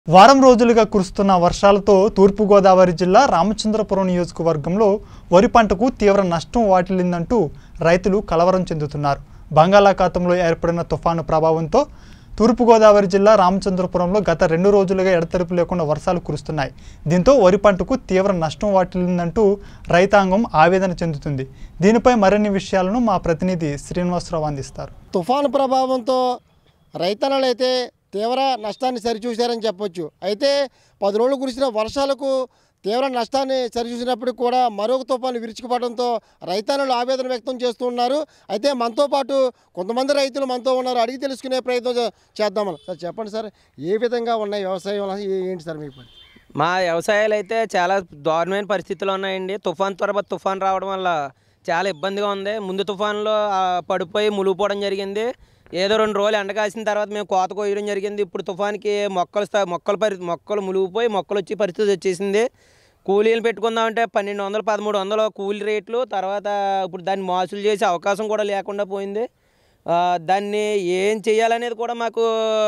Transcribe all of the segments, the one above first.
వారం రోజులుగా కురుస్తున్న వర్షాలతో తూర్పుగోదావరి జిల్లా రామచంద్రపురం నియోజకవర్గంలో వరి పంటకు తీవ్ర నష్టం వాటిల్లిందంటూ రైతులు కలవరం చెందుతున్నారు బంగాళాఖాతంలో ఏర్పడిన తుఫాను ప్రభావంతో తూర్పుగోదావరి జిల్లా రామచంద్రపురంలో గత రెండు రోజులుగా ఎడతెరిపి లేకుండా వర్షాలు కురుస్తున్నాయి దీంతో వరి పంటకు తీవ్ర నష్టం వాటిల్లిందంటూ రైతాంగం ఆవేదన చెందుతుంది దీనిపై మరిన్ని విషయాలను మా ప్రతినిధి శ్రీనివాసరావు అందిస్తారు తుఫాను ప్రభావంతో రైతన్నలు అయితే తీవ్ర నష్టాన్ని సరిచూశారని చెప్పొచ్చు అయితే పది రోజులు కురిసిన వర్షాలకు తీవ్ర నష్టాన్ని సరిచూసినప్పటికి కూడా మరొక తుఫాను విరుచుకుపడడంతో రైతన్నలు ఆవేదన వ్యక్తం చేస్తూ ఉన్నారు అయితే మనతో పాటు కొంతమంది రైతులు మనతో ఉన్నారు అడిగి తెలుసుకునే ప్రయత్నం చే- చేద్దామని సార్ చెప్పండి సార్ ఏ విధంగా ఉన్నాయి వ్యవసాయం అసలు ఏ- ఏంటి సార్ మీకు మా వ్యవసాయాలు అయితే చాలా దారుణమైన పరిస్థితులు ఉన్నాయండి తుఫాన్ తర్వాత తుఫాన్ రావడం వల్ల చాలా ఇబ్బందిగా ఉంది ముందు తుఫాన్లో ఆ, పడిపోయి మునిగిపోవడం జరిగింది ఏదో రెండు రోజులు ఎండ కాసిన తర్వాత మేము కోత కోయడం జరిగింది ఇప్పుడు తుఫాన్కి మొక్కలు స్థా- మొక్కలు పరి మొక్కలు మునిగిపోయి మొక్కలు వచ్చి పరిస్థితి వచ్చేసింది కూలీలు పెట్టుకుందామంటే పన్నెండు వందలు పదమూడు వందలు కూలీ రేట్లు తర్వాత ఇప్పుడు దాన్ని మాసులు చేసే అవకాశం కూడా లేకుండా పోయింది ఆ, దాన్ని ఏం చేయాలనేది కూడా మాకు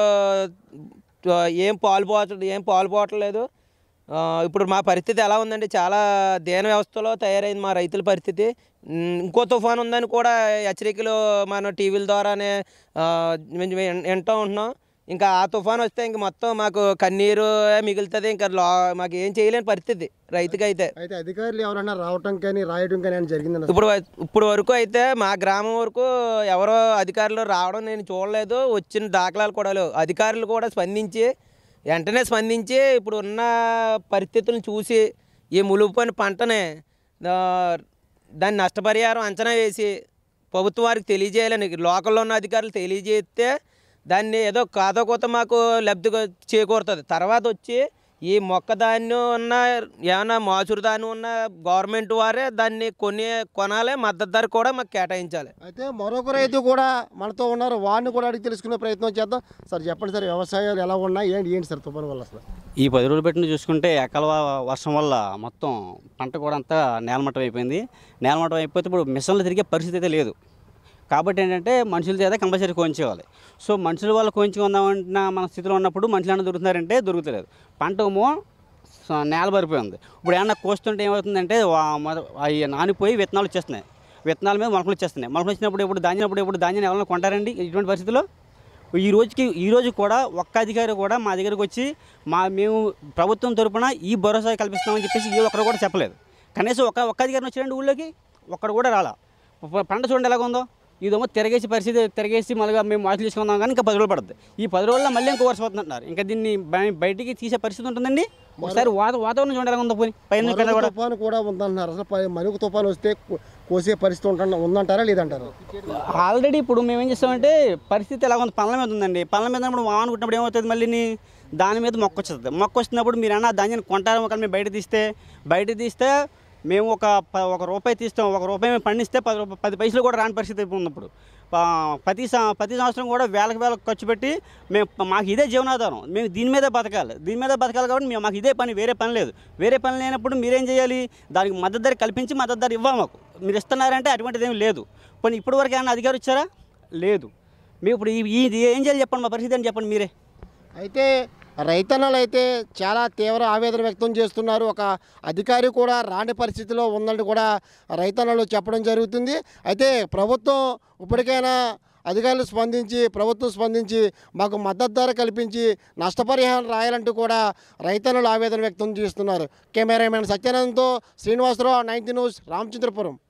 ఆ, ఏం పాలు పోవట్లేదు ఏం పాలు పోవట్లేదు ఆ, ఇప్పుడు మా పరిస్థితి ఎలా ఉందంటే చాలా దేన వ్యవస్థలో తయారైంది మా రైతుల పరిస్థితి ఉమ్, ఇంకో తుఫాన్ ఉందని కూడా హెచ్చరికలు మన టీవీల ద్వారానే ఆ, మేము విన్- వింటూ ఉంటున్నాం ఇంకా ఆ తుఫాన్ వస్తే ఇంక మొత్తం మాకు కన్నీరు మిగులుతుంది ఇంకా లో మాకు ఏం చేయలేని పరిస్థితి రైతుకైతే అయితే అధికారులు ఎవరైనా రావటం కానీ రాయడం కానీ అని జరిగింది ఇప్పుడు వ- ఇప్పుడు వరకు అయితే మా గ్రామం వరకు ఎవరో అధికారులు రావడం నేను చూడలేదు వచ్చిన దాఖలాలు కూడా లేవు అధికారులు కూడా స్పందించి వెంటనే స్పందించి ఇప్పుడు ఉన్న పరిస్థితులను చూసి ఈ ములుగుపోయిన పంటని ఆ, దాని నష్టపరిహారం అంచనా వేసి ప్రభుత్వం వారికి తెలియజేయాలని లోకల్లో ఉన్న అధికారులు తెలియజేస్తే దాన్ని ఏదో కాదో కోత మాకు లబ్ధి చేకూరుతుంది తర్వాత వచ్చి ఈ మొక్క ధాన్యం ఉన్న ఏమైనా మాసురు ధాన్యం ఉన్న గవర్నమెంట్ వారే దాన్ని కొని కొనాలి మద్దతు ధర కూడా మాకు కేటాయించాలి అయితే మరొక రైతు కూడా మనతో ఉన్నారు వాడిని కూడా అడిగి తెలుసుకునే ప్రయత్నం చేద్దాం సార్ చెప్పండి సార్ వ్యవసాయాలు ఎలా ఉన్నాయి ఏంటి ఏంటి సార్ తుఫాను వల్ల అసలు ఈ పది రోజులు పెట్టిన చూసుకుంటే ఎక్కల వర్షం వల్ల మొత్తం పంట కూడా అంతా నేలమట్టం అయిపోయింది నేలమట్టం అయిపోతే ఇప్పుడు మిషన్లు తిరిగే పరిస్థితి అయితే లేదు కాబట్టి ఏంటంటే మనుషుల చేత కంపల్సరీ కోయించేవాలి సో మనుషుల వల్ల కోయించుకుందామన్న మన స్థితిలో ఉన్నప్పుడు మనుషులు ఏమైనా దొరుకుతున్నారంటే దొరుకుతలేదు పంట ఏమో స- నేల పడిపోయింది ఇప్పుడు ఏమన్నా కోస్తుంటే ఏమవుతుందంటే వా- మొద- అవి నానిపోయి విత్తనాలు వచ్చేస్తున్నాయి విత్తనాల మీద మొలకలు వచ్చేస్తున్నాయి మొలకలు వచ్చినప్పుడు ఇప్పుడు ధాన్యం అప్పుడు ఇప్పుడు ధాన్యాన్ని ఎవరైనా కొంటారండి ఇటువంటి పరిస్థితిలో ఈ రోజుకి ఈ రోజు కూడా ఒక్క అధికారి కూడా మా దగ్గరకు వచ్చి మా మేము ప్రభుత్వం తరపున ఈ భరోసా కల్పిస్తామని చెప్పేసి ఏ ఒక్కరు కూడా చెప్పలేదు కనీసం ఒక్క ఒక్క అధికారిని వచ్చారండి ఊళ్ళోకి ఒక్కడు కూడా రాలా ప- పంట చూడండి ఎలాగ ఉందో ఇదేమో తిరగేసి పరిస్థితి తిరగేసి మళ్ళీ మేము వాకిలు తీసుకుందాం కానీ ఇంకా పది రోజులు పడుతుంది ఈ పది రోజుల్లో మళ్ళీ ఇంకో వర్షం అవుతుందంటున్నారు ఇంకా దీన్ని బయ- బయటికి తీసే పరిస్థితి ఉంటుందండి ఒకసారి వాత వాతావరణం చూడండి ఎలా ఉందో పోయి పైన కింద మరొక కూడా తుఫాను కూడా ఉందంటున్నారు అసలు పై- మరొక తుఫాను వస్తే కో- కోసే పరిస్థితి ఉంట ఉందంటారా లేదంటారా ఆల్రెడీ ఇప్పుడు మేము ఏం చేస్తామంటే పరిస్థితి ఎలా ఉంది పనుల మీద ఉందండి పనుల మీద ఉన్నప్పుడు వాన అనుకుంటున్నప్పుడు ఏమవుతుంది మళ్ళీ దాని మీద మొక్క వస్తుంది మొక్క వచ్చినప్పుడు మీరు అన్న ధాన్యాన్ని కొంటారు ఒక మేము బయట తీస్తే బయట తీస్తే మేము ఒక ప- ఒక రూపాయి తీస్తాం ఒక రూపాయి మేము పండిస్తే పది రూపాయ పది పైసలు కూడా రాని పరిస్థితి అయిపోయింది ఇప్పుడు ప- ప్రతి సం- ప్రతి సంవత్సరం కూడా వేలకు వేలకు ఖర్చు పెట్టి మేము మాకు ఇదే జీవనాధారం మేము దీని మీదే బతకాలి దీని మీద బతకాలి కాబట్టి మేము మాకు ఇదే పని వేరే పని లేదు వేరే పని లేనప్పుడు మీరేం చేయాలి దానికి మద్దతు ధర కల్పించి మద్దతు ధర ఇవ్వాలి మాకు మీరు ఇస్తున్నారంటే అటువంటిది ఏమి లేదు పోనీ ఇప్పటి వరకు ఏమైనా అధికారం ఇచ్చారా లేదు మేము ఇప్పుడు ఈ- ఇది ఏం చేయాలి చెప్పండి మా పరిస్థితి అని చెప్పండి మీరే అయితే రైతన్నలు అయితే చాలా తీవ్ర ఆవేదన వ్యక్తం చేస్తున్నారు ఒక అధికారి కూడా రాని పరిస్థితిలో ఉందని కూడా రైతన్నలు చెప్పడం జరుగుతుంది అయితే ప్రభుత్వం ఇప్పటికైనా అధికారులు స్పందించి ప్రభుత్వం స్పందించి మాకు మద్దతు ధర కల్పించి నష్టపరిహారం రాయాలంటూ కూడా రైతన్నలు ఆవేదన వ్యక్తం చేస్తున్నారు కెమెరామెన్ సత్యానందంతో శ్రీనివాసరావు నైన్టీ న్యూస్ రామచంద్రపురం